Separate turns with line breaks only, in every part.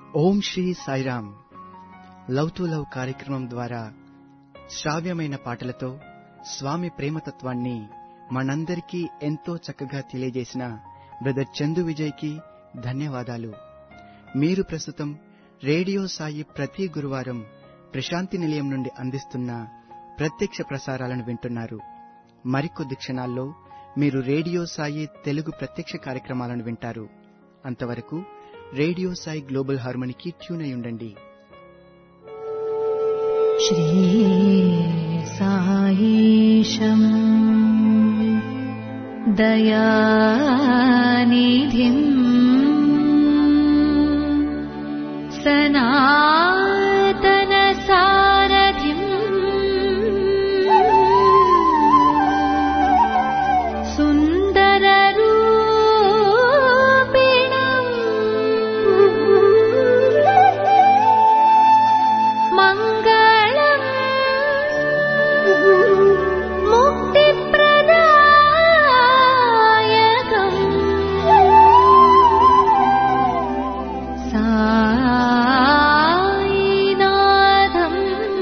Om Shri Sairam love to love కార్యక్రమం ద్వారా శ్రావ్యమైన పాటలతో స్వామి ప్రేమతత్వాన్ని మనందరికీ ఎంతో చక్కగా తెలియజేసిన బ్రదర్ చందు విజయ్కి ధన్యవాదాలు మీరు ప్రస్తుతం రేడియో సాయి ప్రతి గురువారం ప్రశాంతి నిలయం నుండి అందిస్తున్న ప్రత్యక్ష ప్రసారాలను వింటున్నారు మరికొద్ది క్షణాల్లో మీరు రేడియో సాయి తెలుగు ప్రత్యక్ష కార్యక్రమాలను వింటారు అంతవరకు రేడియో సాయి గ్లోబల్ హార్మోనికి ట్యూన్ అయి ఉండండి
श्रीसायीशम् दयानिधिम् सनातनसारथिम् सुन्दररूपिणम् मङ्गलम् मुक्तिप्रदायकम् सायिनाथम्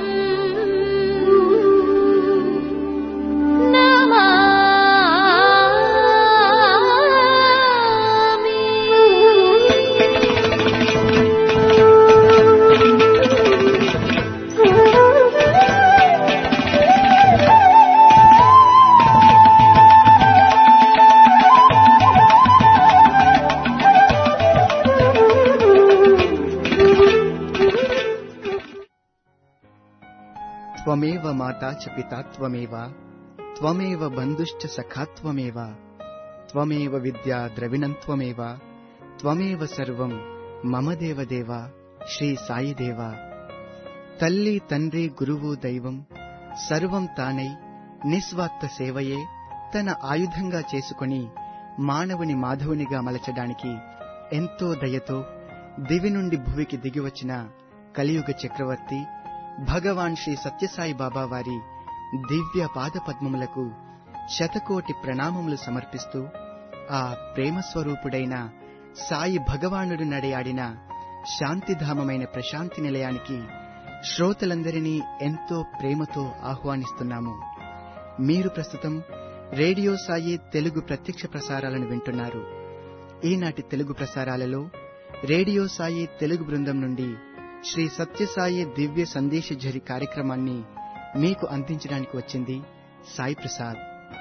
త్వమేవ మాతా చ పితా త్వమేవ త్వమేవ బంధుశ్చ సఖా త్వమేవ త్వమేవ విద్యా ద్రవిణం త్వమేవ త్వమేవ సర్వం మమ దేవదేవ శ్రీ సాయి దేవ తల్లి తండ్రి గురువు దైవం సర్వం తానై నిస్వార్థ సేవయే తన ఆయుధంగా చేసుకొని మానవుని మాధవునిగా మలచడానికి ఎంతో దయతో దివి నుండి భువికి దిగివచ్చిన కలియుగ చక్రవర్తి భగవాన్ శ్రీ సత్యసాయి బాబా వారి దివ్య పాదపద్మములకు శతకోటి ప్రణామములు సమర్పిస్తూ ఆ ప్రేమ స్వరూపుడైన సాయి భగవానుడు నడయాడిన శాంతిధామమైన ప్రశాంతి నిలయానికి శ్రోతలందరినీ ఎంతో ప్రేమతో ఆహ్వానిస్తున్నాము మీరు ప్రస్తుతం రేడియో సాయి తెలుగు ప్రత్యక్ష ప్రసారాలను వింటున్నారు ఈనాటి తెలుగు ప్రసారాలలో రేడియో సాయి తెలుగు బృందం నుండి శ్రీ సత్యసాయి దివ్య సందేశ ఝరి కార్యక్రమాన్ని మీకు అందించడానికి వచ్చింది సాయి ప్రసాద్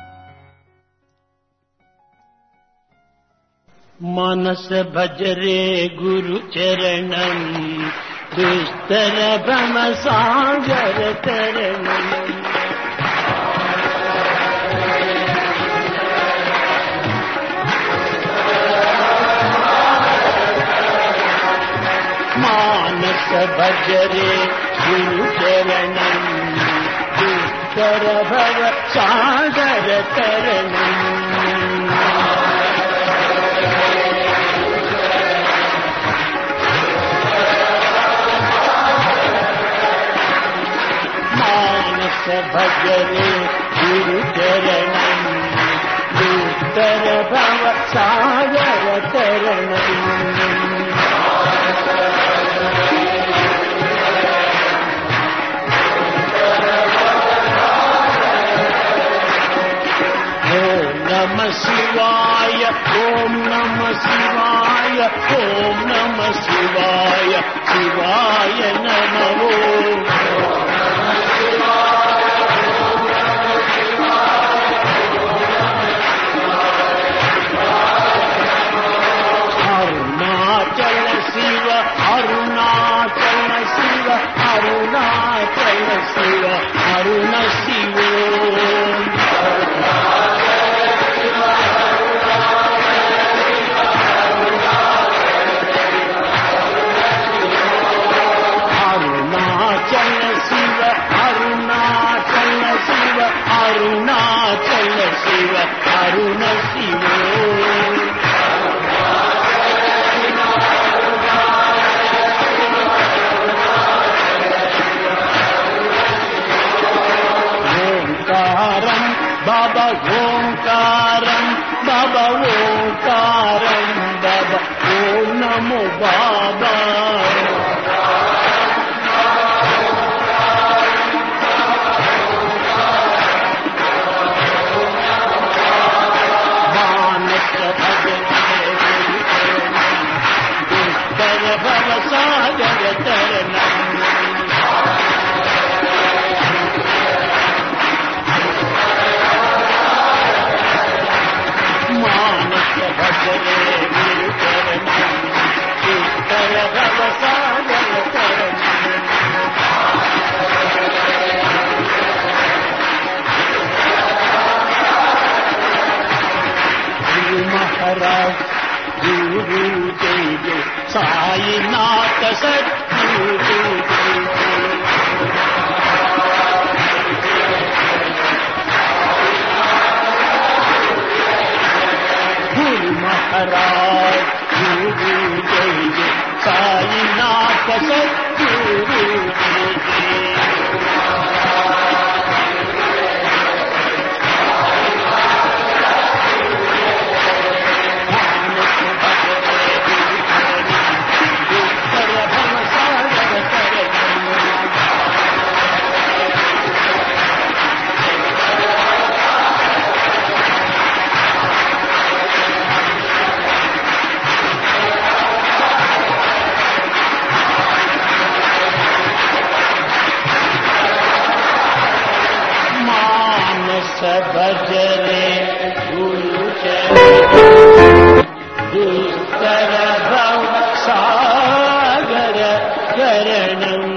మనస భజరే గురు చరణం దుస్తర భ్రమ సాగర తరణం మానస భజరే గురు చరణం దుస్తర భవ సాగర తరణం మానస భజరే గురు చరణం దుస్తర భవ సాగర తరణం ఓం నమ శివాయ ఓం నమ శివాయ ఓం నమ శివాయ శివాయ నమో అరుణాచల శివ అరుణాచల శివ అరుణాచల శివ అరుణ శివో అరుణాచల శివ అరుణాచల శివ అరుణాచల శివ అరుణ శివో ఓంకారం బాబా ఓంకారం బాబా ఓంకారం బాబా ఓం నమో బాబా సాయినాథ సద్గురు గురు మహారాజ్ గురు జై జై సాయినాథ సద్గురు జై జై మానస భజరే గురు దుస్తర భవ సాగర కరణం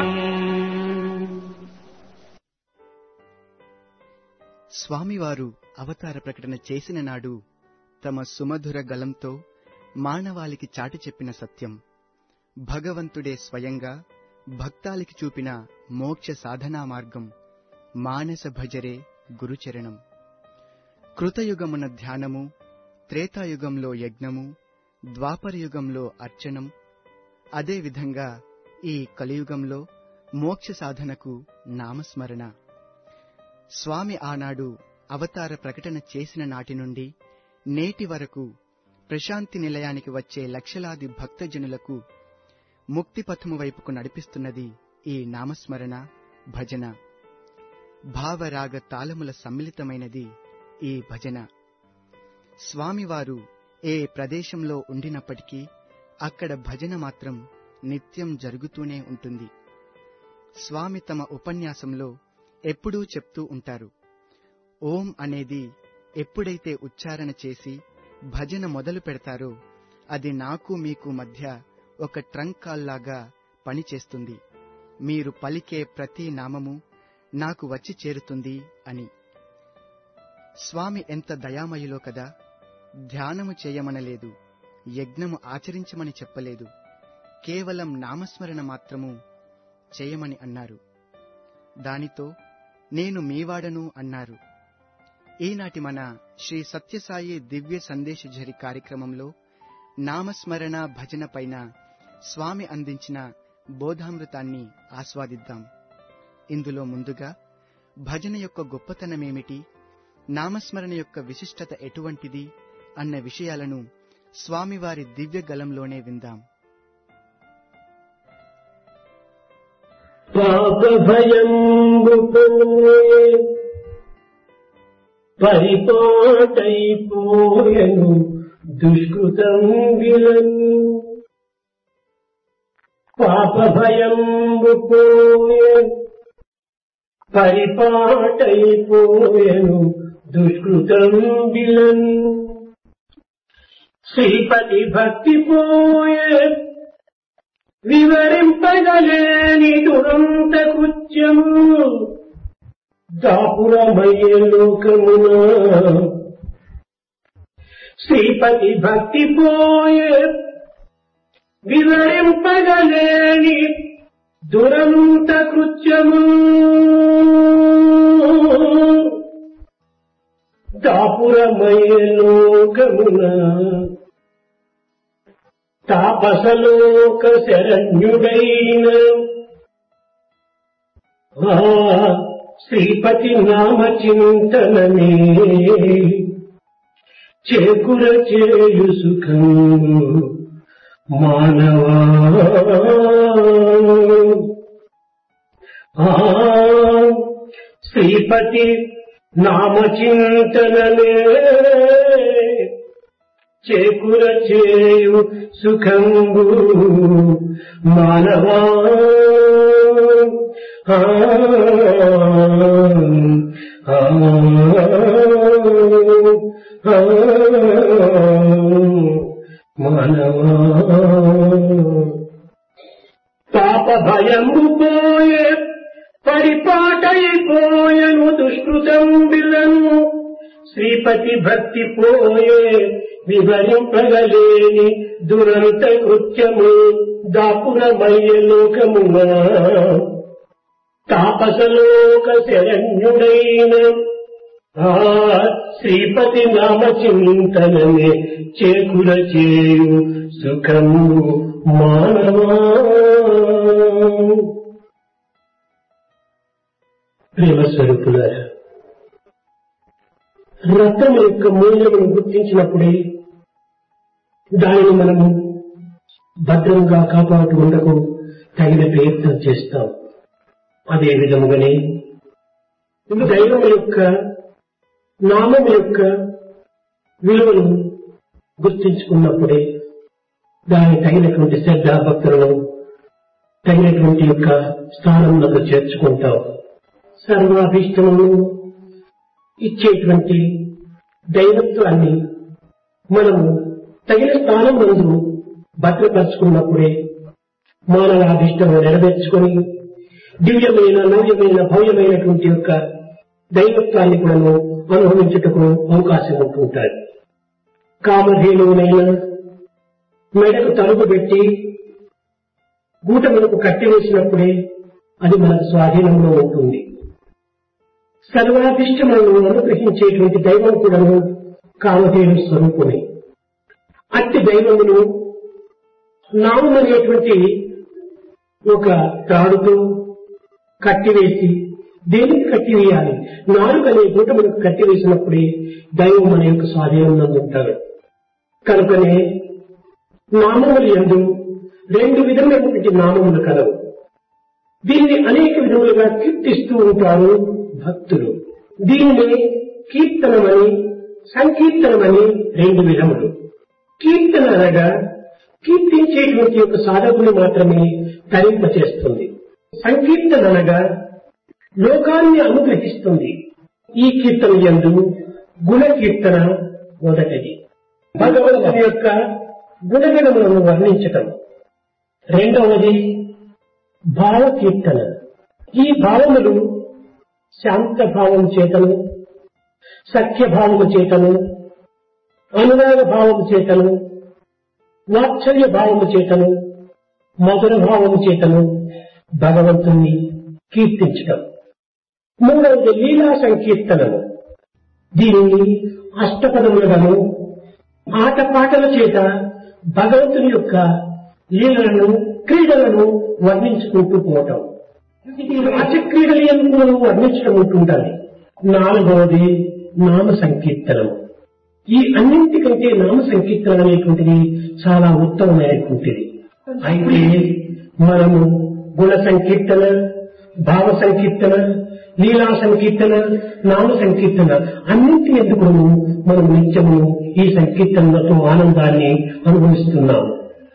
స్వామివారు అవతార ప్రకటన చేసిన నాడు తమ సుమధుర గలంతో మానవాళికి చాటి చెప్పిన సత్యం భగవంతుడే స్వయంగా భక్తాలికి చూపిన మోక్ష సాధనా మార్గం మానస భజరే గురుచరణం కృతయుగమున ధ్యానము త్రేతాయుగంలో యజ్ఞము ద్వాపరయుగంలో అర్చనం అదేవిధంగా ఈ కలియుగంలో మోక్ష సాధనకు నామస్మరణ స్వామి ఆనాడు అవతార ప్రకటన చేసిన నాటి నుండి నేటి వరకు ప్రశాంతి నిలయానికి వచ్చే లక్షలాది భక్తజనులకు ముక్తిపథము వైపుకు నడిపిస్తున్నది ఈ నామస్మరణ భజన భావరాగ తాళముల సమ్మిళితమైనది ఈ భజన స్వామివారు ఏ ప్రదేశంలో ఉండినప్పటికీ అక్కడ భజన మాత్రం నిత్యం జరుగుతూనే ఉంటుంది స్వామి తమ ఉపన్యాసంలో ఎప్పుడూ చెప్తూ ఉంటారు ఓం అనేది ఎప్పుడైతే ఉచ్చారణ చేసి భజన మొదలు పెడతారో అది నాకు మీకు మధ్య ఒక ట్రంక్ కాల్లాగా పనిచేస్తుంది మీరు పలికే ప్రతి నామము నాకు వచ్చి చేరుతుంది అని స్వామి ఎంత దయామయులో కదా ధ్యానము చేయమనలేదు యజ్ఞము ఆచరించమని చెప్పలేదు కేవలం నామస్మరణ మాత్రము చేయమని అన్నారు దానితో నేను మీవాడను అన్నారు ఈనాటి మన శ్రీ సత్యసాయి దివ్య సందేశఝరి కార్యక్రమంలో నామస్మరణ భజన పైన స్వామి అందించిన బోధామృతాన్ని ఆస్వాదిద్దాం ఇందులో ముందుగా భజన యొక్క గొప్పతనమేమిటి నామస్మరణ యొక్క విశిష్టత ఎటువంటిది అన్న విషయాలను స్వామివారి దివ్య గలంలోనే విందాం
పాప భయంబు పోయే పరిపాటైపోయను దుష్కృతం విలను పాప భయంబు పోయే పరిపాటైపోయను దుష్కృతం విలను శ్రీపతి భక్తి పోయే వివరింపగలేని దురంత కృత్యము దాపురమయ్యే లోకమున శ్రీపతి భక్తి పోయే వివరింపగలేని దురంత కృత్యము దాపురమయ్యే లోకమున తాపసలోక శరణ్యుడైన ఆ శ్రీపతి నామ చింతనమే చేకుర చేయు సుఖం మానవా ఆ శ్రీపతి నామ చింతనమే చేకుర చేయు సుఖంబు మానవా ఆ, ఆ, ఆ, మానవా పాప భయంబు పోయే పరిపాటైపోయను దుష్కృతం బిలను శ్రీపతి భక్తి పోయే వివరింపగలేని దురంత కృత్యము దాపురమయ్య లోకమున తాపసలోక శరణ్యుడైన ఆ శ్రీపతి నామ చింతనమే చేకుల చేయు సుఖము మానవా ప్రేమ స్వరూపులారా రత్నం యొక్క మూల్యమును గుర్తించినప్పుడే దానిని మనము భద్రంగా కాపాడుకుంటకు తగిన ప్రయత్నం చేస్తాం అదే విధముగానే దైవం యొక్క నామం యొక్క విలువను గుర్తించుకున్నప్పుడే దాని తగినటువంటి శ్రద్ధ భక్తులను తగినటువంటి యొక్క స్థానంలో చేర్చుకుంటాం సర్వాభీష్టమును ఇచ్చేటువంటి దైవత్వాన్ని మనము తగిన స్థానం ముందు భద్రపరుచుకున్నప్పుడే మానవాభిష్టము నెరవేర్చుకొని దివ్యమైన నవ్యమైన భవ్యమైనటువంటి యొక్క దైవత్వాన్ని కూడాను అనుభవించుటకు అవకాశం ఉంటుంటాయి కామధేనువునైనా మెడకు తలుపు పెట్టి గూట మనకు కట్టివేసినప్పుడే అది మనకు స్వాధీనంలో ఉంటుంది సర్వాధిష్టములను అనుగ్రహించేటువంటి దైవం కూడాను కామధేను స్వరూపమే అట్టి దైవమును నామం అనేటువంటి ఒక తాడుతో కట్టివేసి దేనికి కట్టివేయాలి నాలుగు అనే గుట మనకు కట్టివేసినప్పుడే దైవం మన యొక్క స్వాధీనంలో ఉంటాడు కనుకనే నామములు ఎందు రెండు విధమైనటువంటి నామములు కలవు దీన్ని అనేక విధములుగా కీర్తిస్తూ ఉంటారు భక్తులు దీనిని కీర్తనమని సంకీర్తనమని రెండు విధములు కీర్తన అనగా కీర్తించేటువంటి యొక్క సాధకుని మాత్రమే తరింప చేస్తుంది సంకీర్తన అనగా లోకాన్ని అనుగ్రహిస్తుంది ఈ కీర్తన యందు గుణ కీర్తన మొదటిది భగవంతుని యొక్క గుణగణములను వర్ణించటం రెండవది భావ కీర్తన ఈ భావములు శాంత భావం చేతను సఖ్య భావము చేతను అనురాగ భావము చేతను వాత్సల్య భావము చేతను మధుర భావము చేతను భగవంతుణ్ణి కీర్తించటం మూడవది లీలా సంకీర్తనము దీనిని అష్టపదములను ఆటపాటల చేత భగవంతుని యొక్క లీలలను క్రీడలను వర్ణించుకుంటూ పోవటం ఇది రసక్రీడలు ఎందుకు మనం వర్ణించడం ఉంటుండాలి నాలుగవది నామ సంకీర్తనము ఈ అన్నింటికంటే నామ సంకీర్తన అనేటువంటిది చాలా ఉత్తమమైనటువంటిది అయితే మనము గుణ సంకీర్తన భావ సంకీర్తన లీలా సంకీర్తన నామ సంకీర్తన అన్నింటి ఎందుకు మనం నిత్యము ఈ సంకీర్తనలతో ఆనందాన్ని అనుభవిస్తున్నాము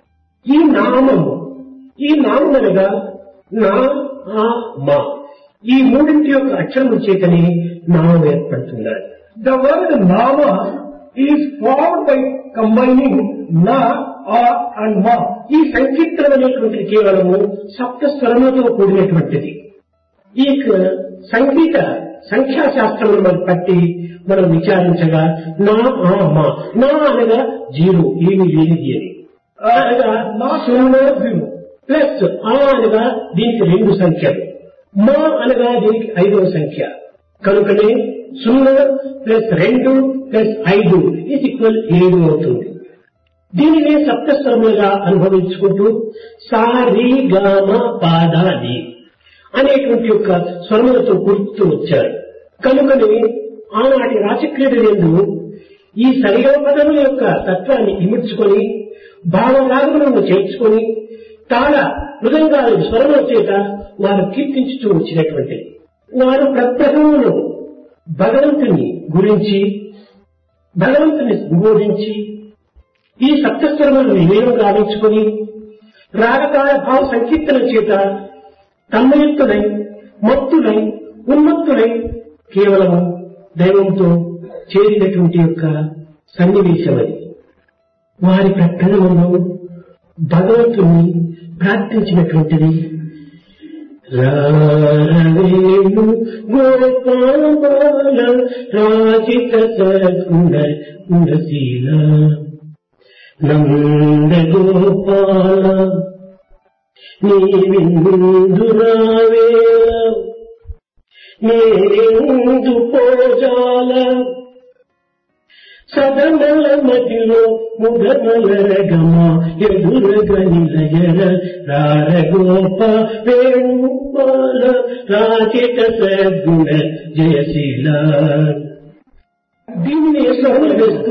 ఈ నామము ఈ నామం అనగా నా ఆ మా ఈ మూడింటి యొక్క అక్షరము చేతని నామం ఏర్పడుతున్నది
The word Nama is formed by combining Na, A and Ma.
ఈ సంకీర్తనం అనేటువంటిది కేవలము సప్త స్వరములతో కూడినటువంటిది ఈ క- సంగీత సంఖ్యాశాస్త్రమును మనం పట్టి మనం విచారించగా నా ఆ మా నా అనగా జీరో ఏమి లేనిది అని ఆ అనగా నా సున్నా జీరో ప్లస్ ఆ అనగా దీనికి రెండు సంఖ్యలు మా అనగా దీనికి ఐదవ సంఖ్య కనుకనే సున్నా ప్లస్ రెండు ప్లస్ ఐదు ఇది ఈక్వల్ ఏడు అవుతుంది దీనినే సప్తస్వరములుగా అనుభవించుకుంటూ సా రి గా మ పాదాది అనేటువంటి యొక్క స్వరములతో కూర్చుతూ వచ్చారు కనుకనే ఆనాటి రాచక్రీడలందు ఈ సరిగమ పదముల యొక్క తత్వాన్ని ఇముడ్చుకొని భావరాగములను చేర్చుకొని తాళ మృదంగాల స్వరముల చేత వారు కీర్తించుతూ వచ్చినటువంటిది వారు ప్రప్రథములు భగవంతుని గురించి భగవంతుని బోధించి ఈ సప్తస్వరములను విలీనం గావించుకొని రాగకాల భావ సంకీర్తన చేత తన్మయుక్తులై మత్తులై ఉన్మత్తులై కేవలము దైవంతో చేరినటువంటి యొక్క సన్నివేశం అది వారి ప్రకటనలో భగవంతుని ప్రార్థించినటువంటిది రారవేణు గోపాల రాజిత సద్గుణ గుణశీల నంద గోపాల నీ విందురావేళ నేందు పోజాల సదనల మదిలో ముగనలరగమ ఎదురగ నిలయర రారగోప వేణుపాల రాచిత సద్గుణ జయశీల దీనిని శ్రవణ వేస్తూ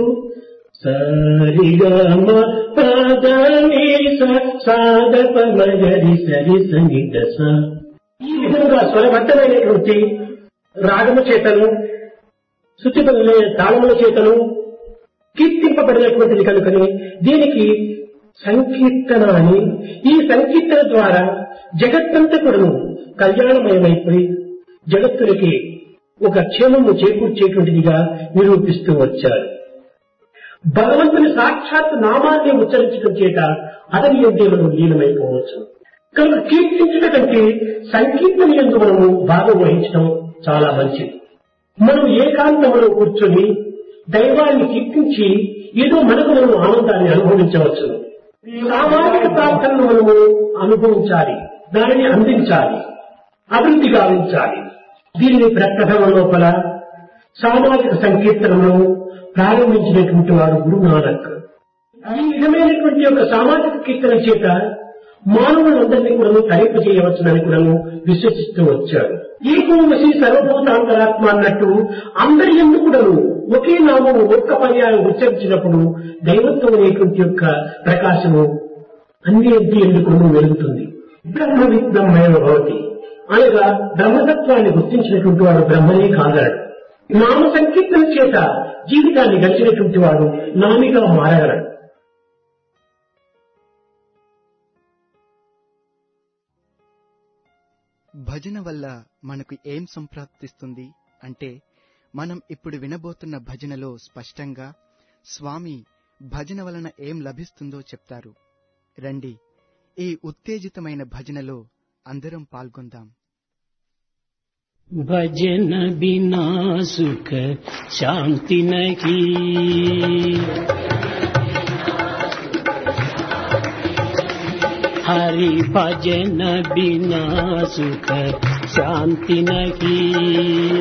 సరిగమ పదని సాధప మగరి సరి సంగీత స ఈ విధంగా స్వరబద్ధమైనటువంటి రాగము చేతను శుచిపల్లె తాళముల చేతను కీర్తింపబడినటువంటిది కనుకని దీనికి సంకీర్తన అని ఈ సంకీర్తన ద్వారా జగత్తంతా కూడాను కళ్యాణమయమైపోయి జగత్తులకి ఒక క్షేమము చేకూర్చేటువంటిదిగా నిరూపిస్తూ వచ్చారు భగవంతుని సాక్షాత్ నామాన్ని ఉచ్చరించడం చేత అతని ఎందు మనం లీనమైపోవచ్చు కనుక కీర్తించడం కంటే సంకీర్తన ఎందు మనము భాగం వహించడం చాలా మంచిది మనం ఏకాంతంలో కూర్చొని దైవాన్ని కీర్తించి ఏదో మనకు మనం ఆనందాన్ని అనుభవించవచ్చు సామాజిక ప్రార్థనను మనము అనుభవించాలి దానిని అందించాలి అభివృద్ధి గావించాలి దీనిని ప్రప్రథమ లోపల సామాజిక సంకీర్తనను ప్రారంభించినటువంటి వారు గురు నానక్ ఈ విధమైనటువంటి యొక్క సామాజిక కీర్తన చేత మానవులందరినీ కూడా తరింపజేయవచ్చునని కూడా విశ్వసిస్తూ వచ్చాడు ఏకోమసి సర్వభూతాంతరాత్మ అన్నట్టు అందరి ఎందుకు కూడాను ఒకే నామము ఒక్క పర్యాయం ఉచ్చరించినప్పుడు దైవత్వం అనేటువంటి యొక్క ప్రకాశము అన్ని ఎందు ఎందుకు వెలుగుతుంది బ్రహ్మ విద్బ్రహ్మేవ భవతి అనగా బ్రహ్మతత్వాన్ని గుర్తించినటువంటి వాడు బ్రహ్మనే కాగలడు నామ సంకీర్తన చేత జీవితాన్ని గడిచినటువంటి వాడు నామిగా మారగలడు
భజన వల్ల మనకు ఏం సంప్రాప్తిస్తుంది అంటే మనం ఇప్పుడు వినబోతున్న భజనలో స్పష్టంగా స్వామి భజన వలన ఏం లభిస్తుందో చెప్తారు రండి ఈ ఉత్తేజితమైన భజనలో అందరం పాల్గొందాం
भजन बिना सुख शांति नहीं हरि भजन बिना सुख शांति नहीं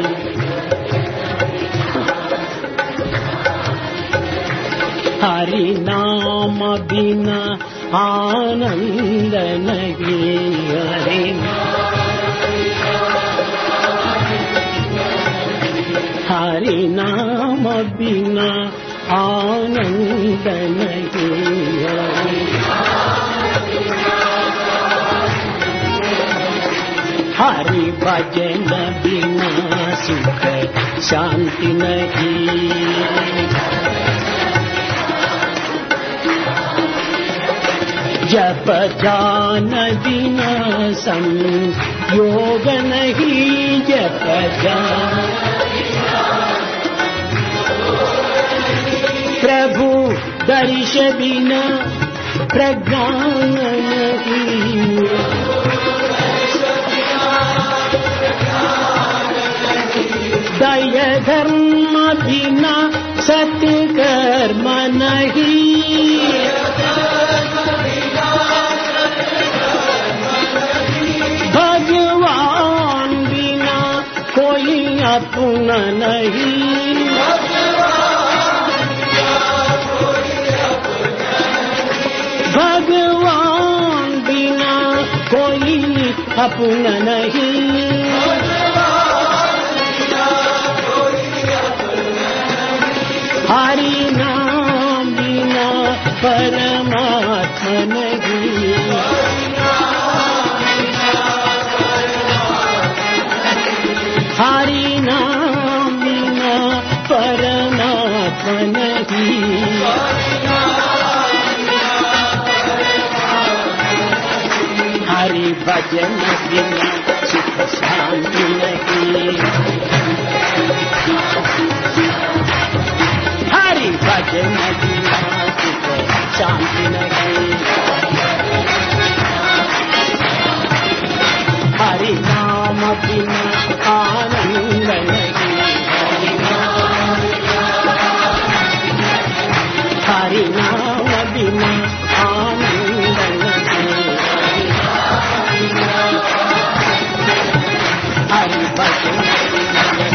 हरि नाम बिना आनंद नहीं हरि हरि नाम बिना आनंद नहीं हरि हरि भजन बिना सुख शांति नहीं जप जान बिना संयोग नहीं जप जान प्रभु दर्श बिना प्रज्ञान नहीं दय धर्म बिना सत्कर्म नहीं भगवान बिना कोई अपना नहीं भगवान बिना कोई अपना नहीं हरि नाम बिना परमात्मा नहीं हरि नाम बिना परमात्मा नहीं हरि भजन बिना सुख शांति नहीं हरि भजन बिना सुख शांति नहीं हरि बिना आनंद नहीं हरि नाम बिना आनंद नहीं हरि भजन बिना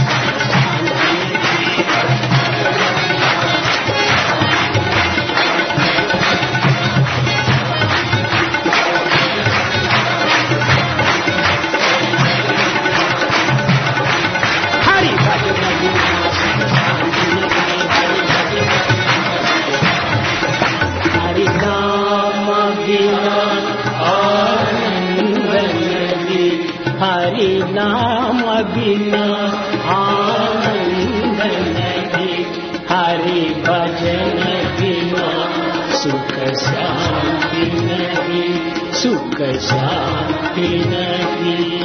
हरि भजन बिना शांति नहीं हरि नाम बिना आनंद नहीं हरि नाम बिना आनंद नहीं हरि भजन बिना सुख शांति नहीं सुख शांति नहीं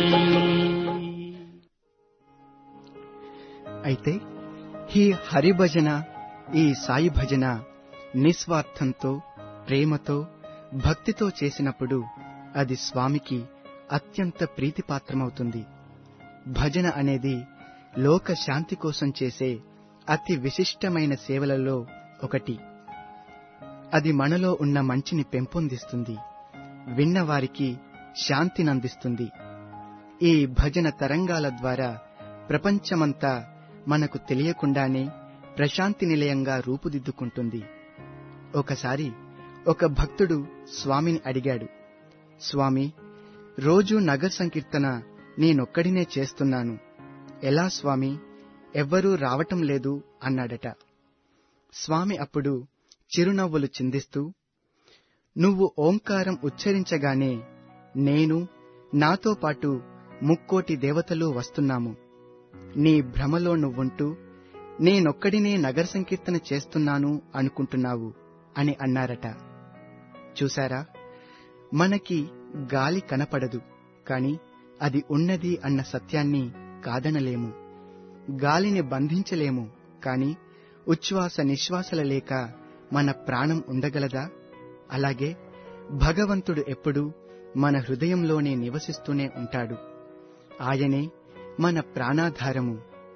అయితే ఈ హరి భజన ఈ సాయి భజన నిస్వార్థంతో ప్రేమతో భక్తితో చేసినప్పుడు అది స్వామికి అత్యంత ప్రీతిపాత్రమవుతుంది భజన అనేది లోక శాంతి కోసం చేసే అతి విశిష్టమైన సేవలలో ఒకటి అది మనలో ఉన్న మంచిని పెంపొందిస్తుంది విన్నవారికి శాంతినందిస్తుంది ఈ భజన తరంగాల ద్వారా ప్రపంచమంతా మనకు తెలియకుండానే ప్రశాంతి నిలయంగా రూపుదిద్దుకుంటుంది ఒకసారి ఒక భక్తుడు స్వామిని అడిగాడు స్వామి రోజూ నగర్ సంకీర్తన నేనొక్కడినే చేస్తున్నాను ఎలా స్వామి ఎవ్వరూ రావటం లేదు అన్నాడట స్వామి అప్పుడు చిరునవ్వులు చిందిస్తూ నువ్వు ఓంకారం ఉచ్చరించగానే నేను నాతో పాటు ముక్కోటి దేవతలు వస్తున్నాము నీ భ్రమలో నువ్వుంటూ నేనొక్కడినే నగర సంకీర్తన చేస్తున్నాను అనుకుంటున్నావు అని అన్నారట చూశారా మనకి గాలి కనపడదు కాని అది ఉన్నది అన్న సత్యాన్ని కాదనలేము గాలిని బంధించలేము కాని ఉచ్ఛ్వాస నిశ్వాసల లేక మన ప్రాణం ఉండగలదా అలాగే భగవంతుడు ఎప్పుడూ మన హృదయంలోనే నివసిస్తూనే ఉంటాడు ఆయనే మన ప్రాణాధారము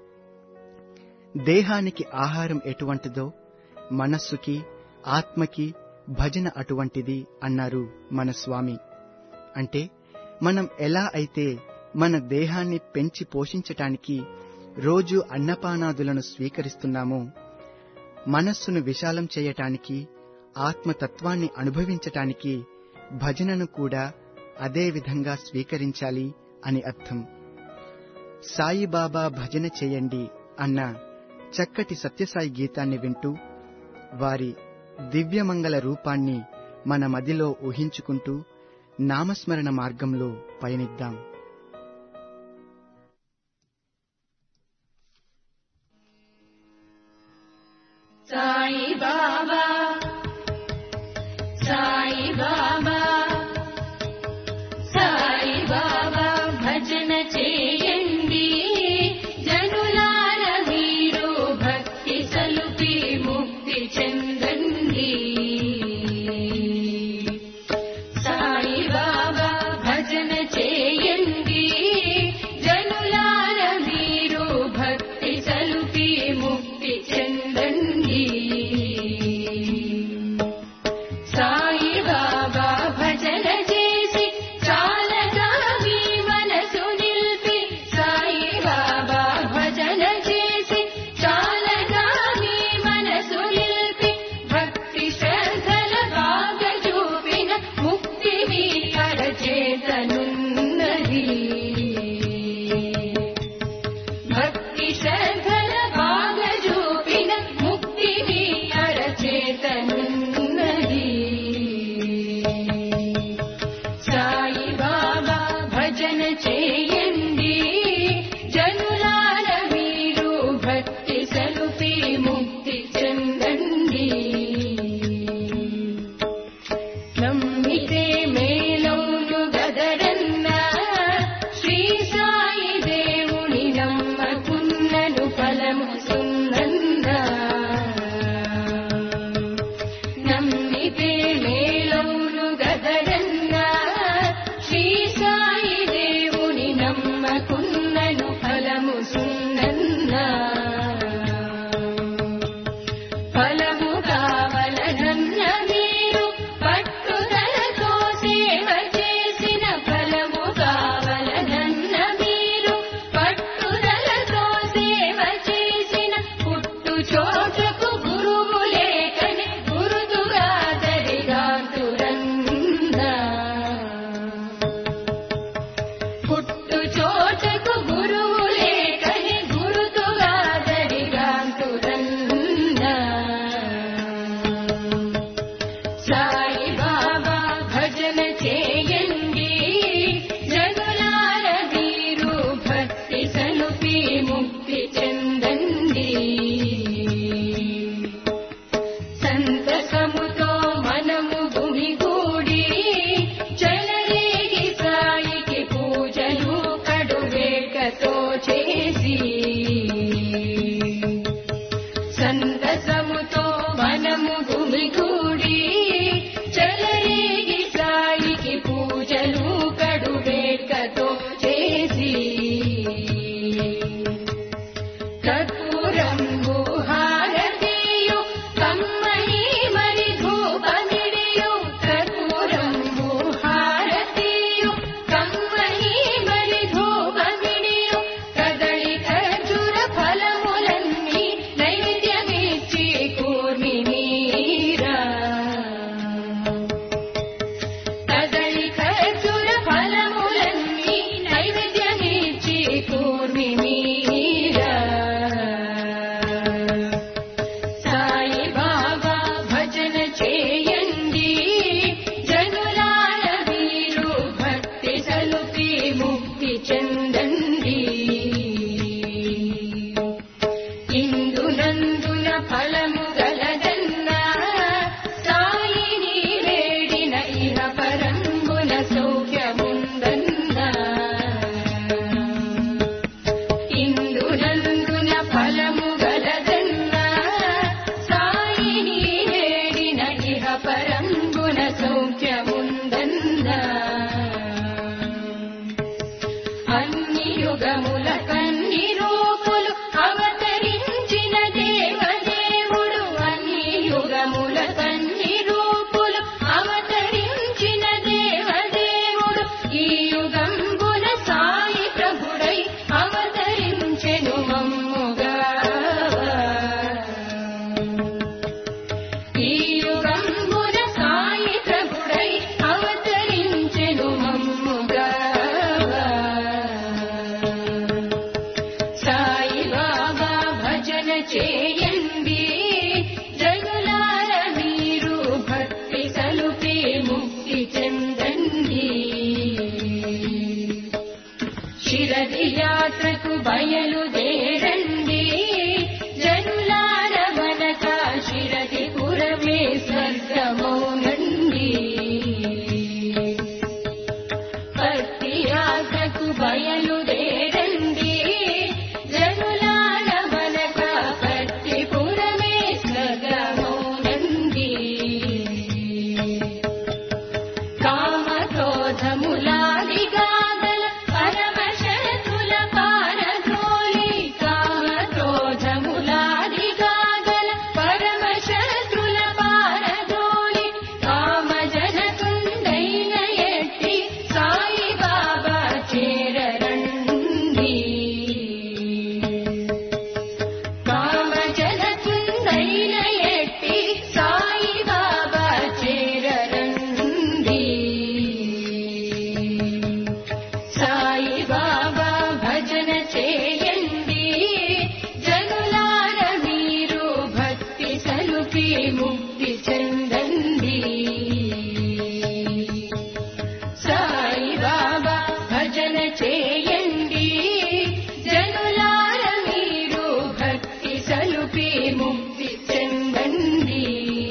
దేహానికి ఆహారం ఎటువంటిదో మనస్సుకి ఆత్మకి భజన అటువంటిది అన్నారు మన స్వామి అంటే మనం ఎలా అయితే మన దేహాన్ని పెంచి పోషించటానికి రోజు అన్నపానాదులను స్వీకరిస్తున్నామో మనస్సును విశాలం చేయటానికి ఆత్మతత్వాన్ని అనుభవించటానికి భజనను కూడా అదే విధంగా స్వీకరించాలి అని అర్థం సాయిబాబా భజన చేయండి అన్న చక్కటి సత్యసాయి గీతాన్ని వింటూ వారి దివ్యమంగళ రూపాన్ని మన మదిలో ఊహించుకుంటూ నామస్మరణ మార్గంలో పయనిద్దాం
సాయి బాబా సాయి బాబా సాయి బాబా భజన చేయండి జనులార మీరు భక్తి సలుపి ముక్తి చెందండి సాయి బాబా భజన చేయండి జనులార మీరు భక్తి సలుపి ముక్తి చెందండి చెందండి శిరది యాత్రకు బయలుదేరండి జనులార మనక శిరది పురమే స్వర్గమౌనండి భక్తి యాత్రకు బయలుదేరండి జనులార మనక భక్తి పురమే స్వర్గమౌనండి కామక్రోధములాది గాదల పరమశతుల పారద్రోలి కామక్రోధములాది గాదల పరమశత్రుల పారద్రోలి కామజనకుందైన ఎట్టి సాయి బాబా చేరరండి కామజనకుందైన ఎట్టి సాయి బాబా చేరరండి సాయి బాబా భజన చేయండి జనులార మీరు భక్తి సలుపి ముక్తి చెందండి సాయి బాబా భజన చేయండి జనులార మీరు భక్తి సలుపి ముక్తి చెందండి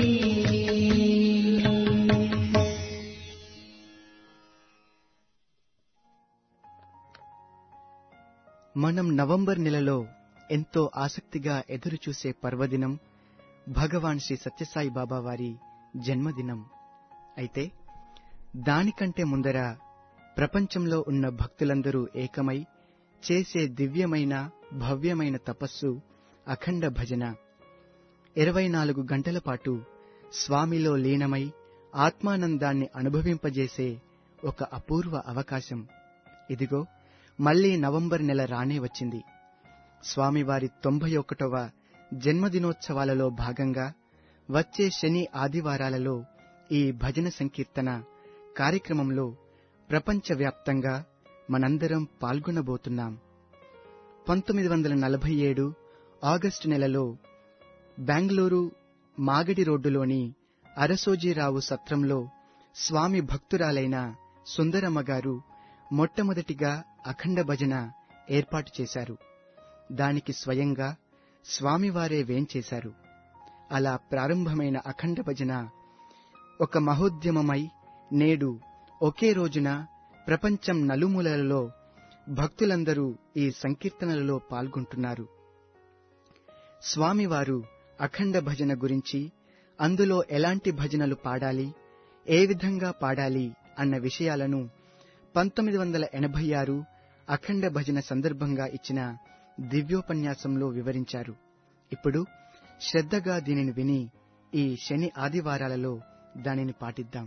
మనం నవంబర్ నెలలో ఎంతో ఆసక్తిగా ఎదురుచూసే పర్వదినం భగవాన్ శ్రీ సత్యసాయి బాబా వారి జన్మదినం అయితే దానికంటే ముందర ప్రపంచంలో ఉన్న భక్తులందరూ ఏకమై చేసే దివ్యమైన భవ్యమైన తపస్సు అఖండ భజన ఇరవై నాలుగు గంటల పాటు స్వామిలో లీనమై ఆత్మానందాన్ని అనుభవింపజేసే ఒక అపూర్వ అవకాశం ఇదిగో మళ్లీ నవంబర్ నెల రానే వచ్చింది స్వామివారి తొంభై ఒకటవ జన్మదినోత్సవాలలో భాగంగా వచ్చే శని ఆదివారాలలో ఈ భజన సంకీర్తన కార్యక్రమంలో ప్రపంచవ్యాప్తంగా మనందరం పాల్గొనబోతున్నాం పంతొమ్మిది వందల నలభై ఏడు ఆగస్టు నెలలో బెంగళూరు మాగడి రోడ్డులోని అరసోజీరావు సత్రంలో స్వామి భక్తురాలైన సుందరమ్మ గారు మొట్టమొదటిగా అఖండ భజన ఏర్పాటు చేశారు దానికి స్వయంగా స్వామివారే వేంచేశారు అలా ప్రారంభమైన అఖండ భజన ఒక మహోద్యమమై నేడు ఒకే రోజున ప్రపంచం నలుమూలలలో భక్తులందరూ ఈ సంకీర్తనలలో పాల్గొంటున్నారు స్వామివారు అఖండ భజన గురించి అందులో ఎలాంటి భజనలు పాడాలి ఏ విధంగా పాడాలి అన్న విషయాలను పంతొమ్మిది వందల ఎనభై ఆరు అఖండ భజన సందర్భంగా ఇచ్చిన దివ్యోపన్యాసంలో వివరించారు ఇప్పుడు శ్రద్ధగా దీనిని విని ఈ శని ఆదివారాలలో దానిని పాటిద్దాం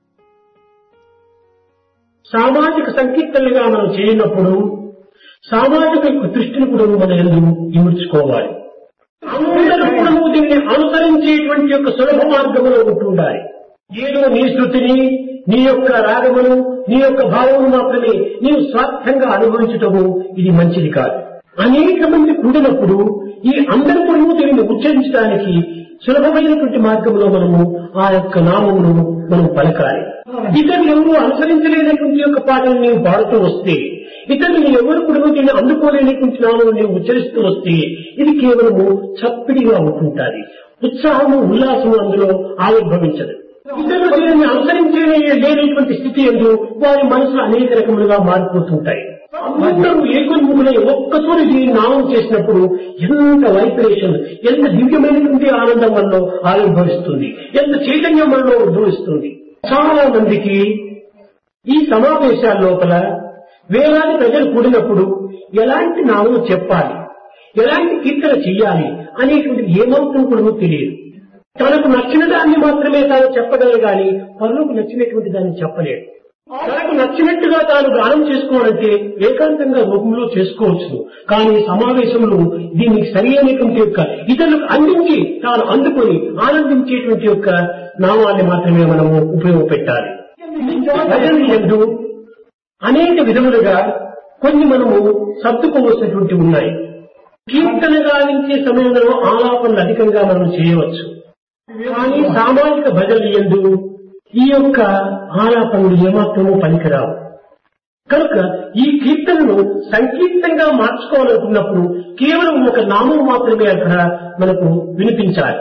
సామాజిక సంకీర్తనలుగా మనం చేయనప్పుడు సామాజిక యొక్క దృష్టిని కూడా మనం ఎందుకు ఇముడ్చుకోవాలి అందరూ కూడా దీన్ని అనుసరించేటువంటి యొక్క సులభ మార్గంలో ఉంటుండాలి ఏదో నీ శృతిని నీ యొక్క రాగమును నీ యొక్క భావమును మాత్రమే నీవు స్వార్థంగా అనుభవించటము ఇది మంచిది కాదు అనేక మంది కూడినప్పుడు ఈ అందరి కూడా దీనిని ఉచ్చరించడానికి సులభమైనటువంటి మార్గంలో మనము ఆ యొక్క నామమును మనం పలకాలి ఇతరులు ఎవరు అనుసరించలేనటువంటి యొక్క పాటలు నీవు పాడుతూ వస్తే ఇతరులు ఎవరు కూడా దీన్ని అందుకోలేనటువంటి నామను నీవు ఉచ్చరిస్తూ వస్తే ఇది కేవలము చప్పిడిగా ఉంటుంటాది ఉత్సాహము ఉల్లాసము అందులో ఆవిర్భవించదు ఇతరులు దీనిని అనుసరించే లేనటువంటి స్థితి ఎందు వారి మనసులు అనేక రకములుగా మారిపోతుంటాయి అందరూ ఏకొన్ముకునే ఒక్కసారి దీన్ని నామం చేసినప్పుడు ఎంత వైబ్రేషన్ ఎంత దివ్యమైనటువంటి ఆనందం మనలో ఆవిర్భవిస్తుంది ఎంత చైతన్యం మనలో ఉద్భవిస్తుంది చాలా మందికి ఈ సమావేశాల లోపల వేలాది ప్రజలు కూడినప్పుడు ఎలాంటి నామం చెప్పాలి ఎలాంటి కీర్తన చెయ్యాలి అనేటువంటిది ఏమవుతుందో కూడా తెలియదు తనకు నచ్చిన దాన్ని మాత్రమే తాను చెప్పగలరు గాని పనులకు నచ్చినటువంటి దాన్ని చెప్పలేడు తనకు నచ్చినట్టుగా తాను గానం చేసుకోవాలంటే ఏకాంతంగా రూపంలో చేసుకోవచ్చు కానీ సమావేశంలో దీనికి సరి అనేటువంటి యొక్క ఇతరులకు అందించి తాను అందుకొని ఆనందించేటువంటి యొక్క నామాన్ని మాత్రమే మనము ఉపయోగపెట్టాలి భజన ఎందు అనేక విధములుగా కొన్ని మనము సర్దుకోవలసినటువంటి ఉన్నాయి కీర్తన గావించే సమయంలో ఆలాపనలు అధికంగా మనం చేయవచ్చు కానీ సామాజిక భజనలు ఎందు ఈ యొక్క ఆలాపనలు ఏమాత్రమూ పనికిరావు కనుక ఈ కీర్తనను సంకీర్తంగా మార్చుకోవాలనుకున్నప్పుడు కేవలం ఒక నామం మాత్రమే అక్కడ మనకు వినిపించాలి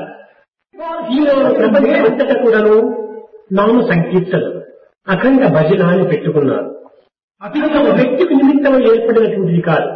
ఈ ప్రపంచం అంతటా కూడాను నామ సంకీర్తన అఖండ భజన అని పెట్టుకున్నారు ఇది ఒక వ్యక్తికి నిమిత్తమై ఏర్పడినటువంటిది కాదు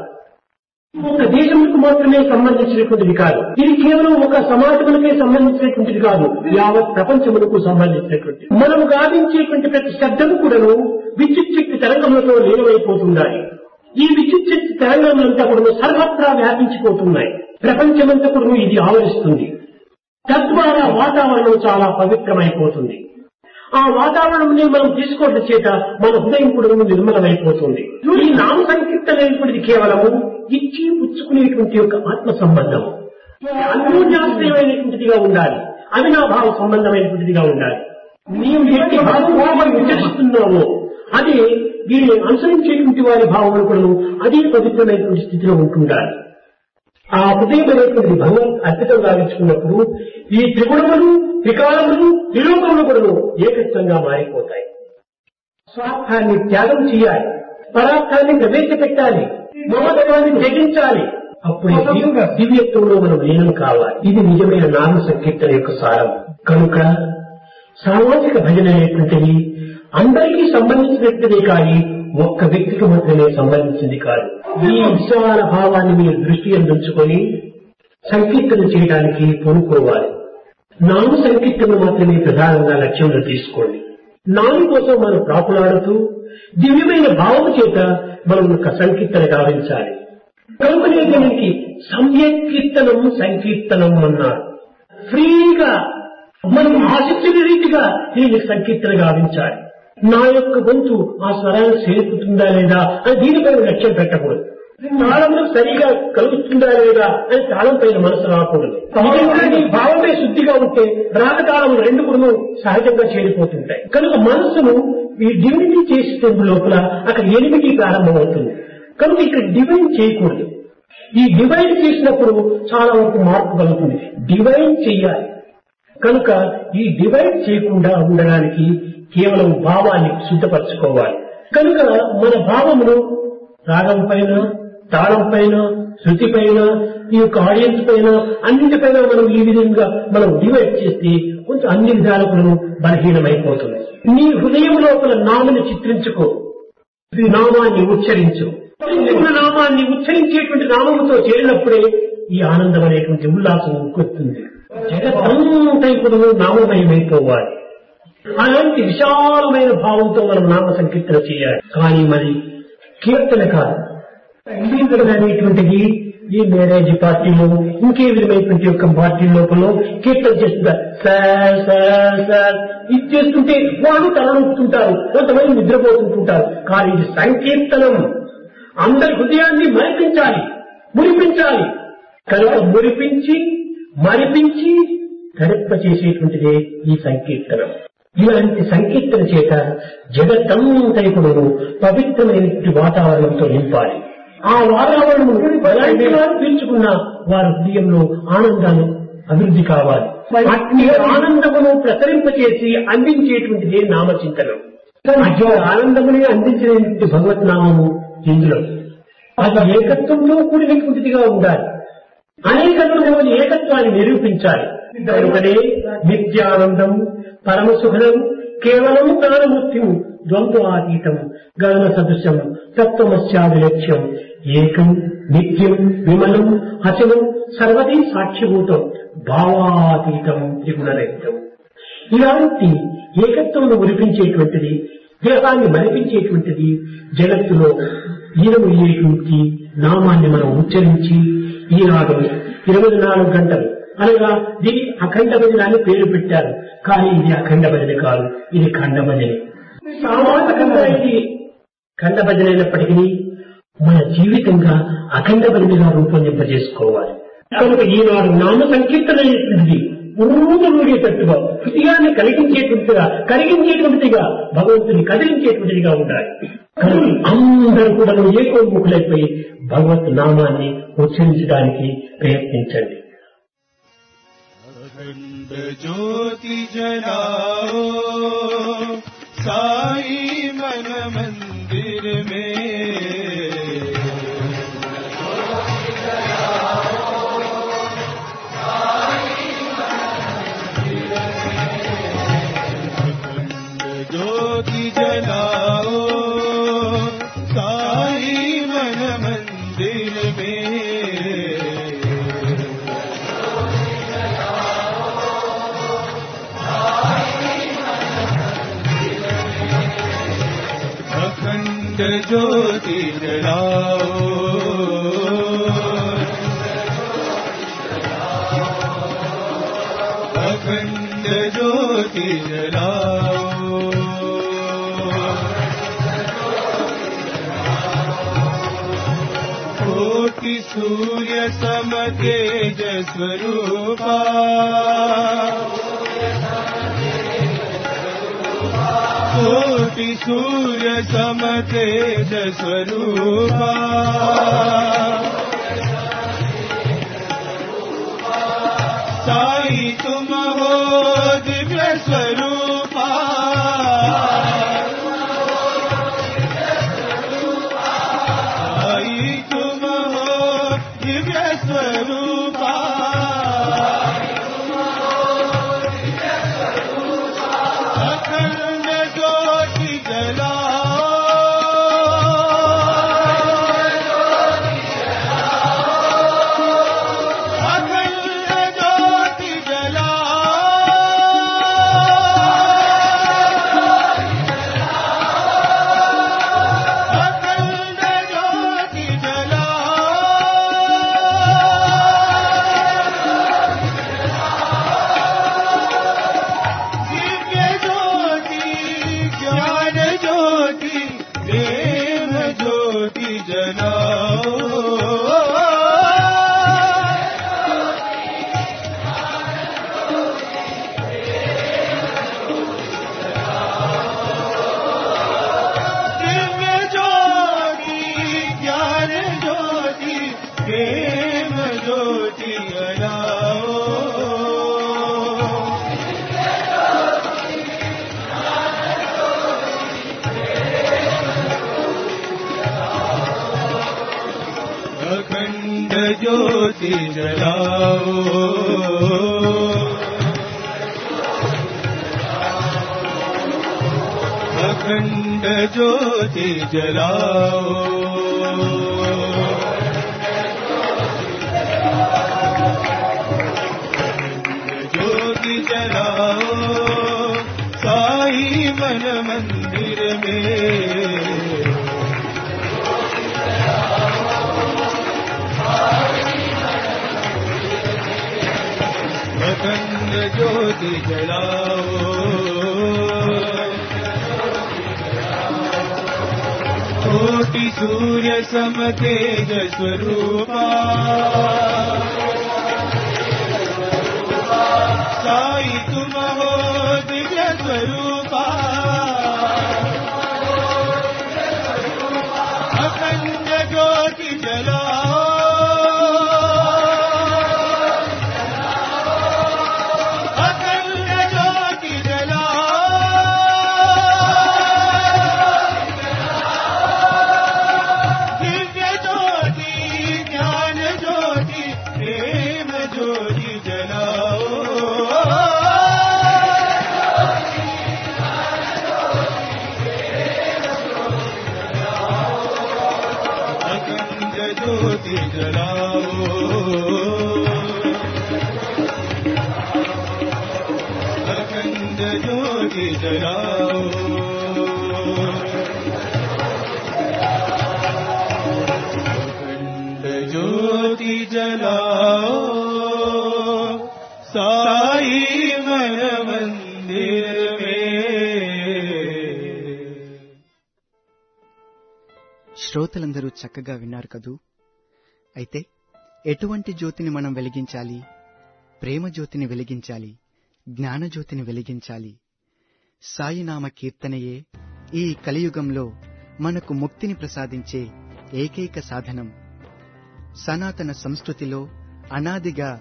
ఒక దేశములకు మాత్రమే సంబంధించినటువంటిది కాదు ఇది కేవలం ఒక సమాజములకే సంబంధించినటువంటిది కాదు యావత్ ప్రపంచములకు సంబంధించినటువంటిది మనము గావించేటువంటి ప్రతి శబ్దము కూడాను విద్యుత్ శక్తి తరంగములతో లీనమైపోతుండాలి ఈ విద్యుత్ శక్తి తరంగములంతా కూడా సర్వత్రా వ్యాపించిపోతున్నాయి ప్రపంచమంతా కూడా ఇది ఆవరిస్తుంది తద్వారా వాతావరణం చాలా పవిత్రమైపోతుంది ఆ వాతావరణంని మనం తీసుకోవడం చేత మన హృదయం కూడా నిర్మలమైపోతుంది ఈ నామ సంకీర్తనైనటువంటిది కేవలము ఇచ్చి పుచ్చుకునేటువంటి యొక్క ఆత్మ సంబంధం అన్యోన్యాశ్రయమైనటువంటిదిగా ఉండాలి అవినాభావ సంబంధమైనటువంటిదిగా ఉండాలి నీవు ఎట్టి భావం విచరిస్తున్నావో అది దీనిని అనుసరించేటువంటి వారి భావములు కూడా అదే పవిత్రమైనటువంటి స్థితిలో ఉంటుండాలి ఆ హృదయమైనటువంటి భగవత్ అర్పితం గావించుకున్నప్పుడు ఈ త్రిగుణములు త్రికాలములు త్రిలోకములు కూడా ఏకత్వంగా మారిపోతాయి స్వార్థాన్ని త్యాగం చేయాలి పరార్థాన్ని ప్రవేశపెట్టాలి మమతత్వాన్ని త్యజించాలి అప్పుడు దివ్య దివ్యత్వంలో మనం లీనం కావాలి ఇది నిజమైన నామ సంకీర్తన యొక్క సారం కనుక సామాజిక భజన అనేటువంటిది అందరికీ సంబంధించినటువంటిదే కానీ ఒక్క వ్యక్తికి మాత్రమే సంబంధించింది కాదు ఈ విశాల భావాన్ని మీరు దృష్టి అందించుకొని సంకీర్తన చేయడానికి పూనుకోవాలి నామ సంకీర్తన మాత్రమే ప్రధానంగా లక్ష్యంలో తీసుకోండి నామి కోసం మనం ప్రాపులాడుతూ దివ్యమైన భావం చేత మనం ఒక సంకీర్తన గావించాలి కనుకనే దీనికి సమ్యక్ కీర్తనం సంకీర్తనం అన్నారు ఫ్రీగా మనం ఆశించిన రీతిగా దీనికి సంకీర్తన గావించాలి నా యొక్క గొంతు ఆ స్వరానికి చేరుకుతుందా లేదా అని దీనిపైన లక్ష్యం పెట్టకూడదు తాళంలో సరిగా కలుగుతుందా లేదా అని తాళం పైన మనసు రాకూడదు నిజంగా నీ భావమే శుద్ధిగా ఉంటే రాగతాళం రెండు కూడా సహజంగా చేరిపోతుంటాయి కనుక మనసును ఈ డివినిటీ చేసే లోపల అక్కడ ఎనిమిది ప్రారంభమవుతుంది కనుక ఇక్కడ డివైన్ చేయకూడదు ఈ డివైన్ చేసినప్పుడు చాలా వరకు మార్పు కలుగుతుంది డివైన్ చెయ్యాలి కనుక ఈ డివైడ్ చేయకుండా ఉండడానికి కేవలం భావాన్ని శుద్ధపరచుకోవాలి కనుక మన భావమును రాగం పైన తాళం పైన శృతి పైన ఈ యొక్క ఆడియన్స్ పైన అన్నిటిపైన మనం ఈ విధంగా మనం డివైడ్ చేస్తే కొంచెం అన్ని విధాలకు మనం బలహీనమైపోతుంది నీ హృదయం లోపల నామని చిత్రించుకో ఈ నామాన్ని ఉచ్చరించు ఉచ్చరించుకున్న నామాన్ని ఉచ్చరించేటువంటి నామముతో చేరినప్పుడే ఈ ఆనందం అనేటువంటి ఉల్లాసం ఉక్కుతుంది జగత్తంతా ఇప్పుడు నామమయమైపోవాలి అలాంటి విశాలమైన భావంతో మనం నామ సంకీర్తన చేయాలి కానీ మరి కీర్తన కాదు కీర్తన అనేటువంటిది ఈ మ్యారేజ్ పార్టీలో ఇంకే విధమైనటువంటి యొక్క పార్టీ లోపల కీర్తన చేస్తుంటారు సార్ సార్ సార్ ఇది చేస్తుంటే వాళ్ళు తలనొప్పుతుంటారు కొంతమంది నిద్రపోతుంటుంటారు కానీ ఇది సంకీర్తనం అందరి హృదయాన్ని మరిపించాలి మురిపించాలి కనుక మురిపించి మరిపించి తరింప చేసేటువంటిదే ఈ సంకీర్తనం ఇలాంటి సంకీర్తన చేత జగత్తంతైకుడు పవిత్రమైనటువంటి వాతావరణంతో నింపాలి ఆ వాతావరణం ఎలాంటి వారు పీల్చుకున్న వారి హృదయంలో ఆనందాన్ని అభివృద్ధి కావాలి అట్టి ఆనందమును ప్రసరింపచేసి అందించేటువంటిదే నామచింతనం అట్టి ఆనందమునే అందించినటువంటి భగవత్ నామము ఇందులో అది ఏకత్వంతో కూడినటువంటిదిగా ఉండాలి అనేకత్వంలో ఏకత్వాన్ని నిరూపించాలి కనుకనే నిత్యానందం పరమసుఖం కేవలం జ్ఞానమృత్యు ద్వంద్వాతీతం గగన సదృశం తత్వమస్యాది లక్ష్యం ఏకం నిత్యం విమలం అచలం సర్వదీ సాక్షిభూతం భావాతీతం త్రిగుణరహితం ఇలాంటి ఏకత్వంలో మురిపించేటువంటిది దేహాన్ని మరిపించేటువంటిది జగత్తులో ఈనమయ్యేటువంటి నామాన్ని మనం ఉచ్చరించి ఈనాడు ఇరవై నాలుగు గంటలు అనగా దీని అఖండ భజన అని పేరు పెట్టారు కానీ ఇది అఖండ భజన కాదు ఇది ఖండ భజన సామాజికంగా ఇది ఖండ భజన అయినప్పటికీ మన జీవితంగా అఖండ భజనగా రూపొందింపజేసుకోవాలి కనుక ఈనాడు నామ సంకీర్తన అనేటువంటిది ఊరుగేటట్టుగా హృదయాన్ని కలిగించేటువంటిగా కలిగించేటువంటిదిగా భగవంతుని కదిలించేటువంటిదిగా ఉండాలి కనుక అందరూ కూడా ఏకోముఖులైపోయి భగవత్ నామాన్ని ఉచ్చరించడానికి ప్రయత్నించండి
अखंड ज्योति जलाओ साई मन मंदिर में अखंड ज्योति जलाओ साई मन मंदिर में अखंड ज्योति जलाओ अखंड ज्योति जलाओ कोटि सूर्य सम तेज स्वरूपा कोटि सूर्य सम तेज स्वरूपा साई तुम हो दिव्य स्वरूपा साई तुम हो दिव्य स्वरूपा अखंड ज्योति जलाओ अखंड ज्योति जलाओ अखंड ज्योति जलाओ दिव्य ज्योति ज्ञान ज्योति प्रेम ज्योति जलाओ दिव्य ज्योति ज्ञान ज्योति प्रेम ज्योति जलाओ अखंड ज्योति जलाओ अखंड ज्योति जलाओ अखंड ज्योति जलाओ साई मन मंदिर में अखंड ज्योति जलाओ कोटि सूर्य सम तेज स्वरूपा साई तुम हो दिव्य स्वरूपा अखंड ज्योति जलाओ अखंड ज्योति जलाओ दिव्य ज्योति ज्ञान ज्योति प्रेम ज्योति जलाओ अखंड ज्योति जलाओ अखंड ज्योति जलाओ अखंड ज्योति जलाओ साई मन मंदिर में
శ్రోతలందరూ చక్కగా విన్నారు కదూ అయితే ఎటువంటి జ్యోతిని మనం వెలిగించాలి ప్రేమ జ్యోతిని వెలిగించాలి జ్ఞాన జ్యోతిని వెలిగించాలి సాయినామ కీర్తనయే ఈ కలియుగంలో మనకు ముక్తిని ప్రసాదించే ఏకైక సాధనం సనాతన సంస్కృతిలో అనాదిగా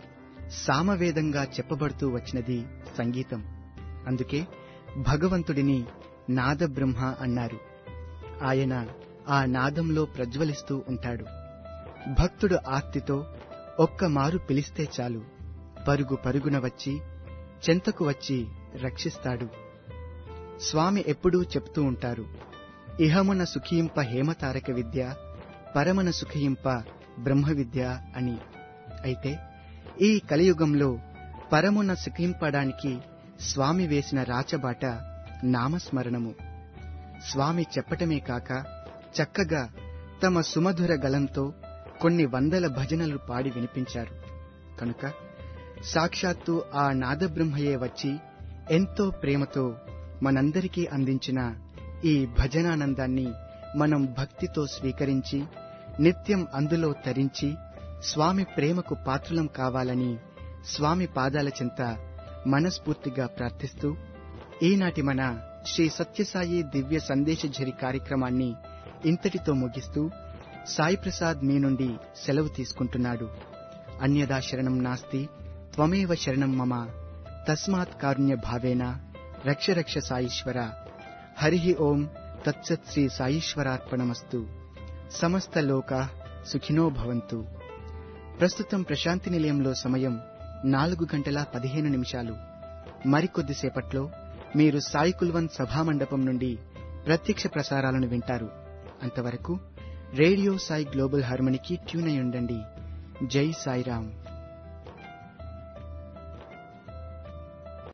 సామవేదంగా చెప్పబడుతూ వచ్చినది సంగీతం అందుకే భగవంతుడిని నాదబ్రహ్మ అన్నారు ఆయన ఆ నాదంలో ప్రజ్వలిస్తూ ఉంటాడు భక్తుడు ఆర్తితో ఒక్క మారు పిలిస్తే చాలు పరుగు పరుగున వచ్చి చెంతకు వచ్చి రక్షిస్తాడు స్వామి ఎప్పుడూ చెప్తూ ఉంటారు ఇహమున సుఖింప హేమతారక విద్య పరమన సుఖింప బ్రహ్మ విద్య అని అయితే ఈ కలియుగంలో పరమున సుఖింపడానికి స్వామి వేసిన రాచబాట నామస్మరణము స్వామి చెప్పటమే కాక చక్కగా తమ సుమధుర గలంతో కొన్ని వందల భజనలు పాడి వినిపించారు కనుక సాక్షాత్తు ఆ నాదబ్రహ్మయే వచ్చి ఎంతో ప్రేమతో మనందరికీ అందించిన ఈ భజనానందాన్ని మనం భక్తితో స్వీకరించి నిత్యం అందులో తరించి స్వామి ప్రేమకు పాత్రులం కావాలని స్వామి పాదాల చెంత మనస్ఫూర్తిగా ప్రార్థిస్తూ ఈనాటి మన శ్రీ సత్యసాయి దివ్య సందేశఝరి కార్యక్రమాన్ని ఇంతటితో ముగిస్తూ సాయి ప్రసాద్ మీ నుండి సెలవు తీసుకుంటున్నాడు అన్యదా శరణం నాస్తి త్వమేవ శరణం మమ తస్మాత్ కారుణ్య భావేన రక్ష రక్ష సాయీశ్వర హరి ఓం తత్సత్ శ్రీ సాయీశ్వరార్పణమస్తు సమస్త లోకా సుఖినో భవంతు ప్రస్తుతం ప్రశాంతి నిలయంలో సమయం నాలుగు గంటల పదిహేను నిమిషాలు మరికొద్దిసేపట్లో మీరు సాయి కుల్వన్ సభామండపం నుండి ప్రత్యక్ష ప్రసారాలను వింటారు అంతవరకు రేడియో సాయి గ్లోబల్ హార్మనీకి ట్యూన్ అయి ఉండండి జై సాయిరాం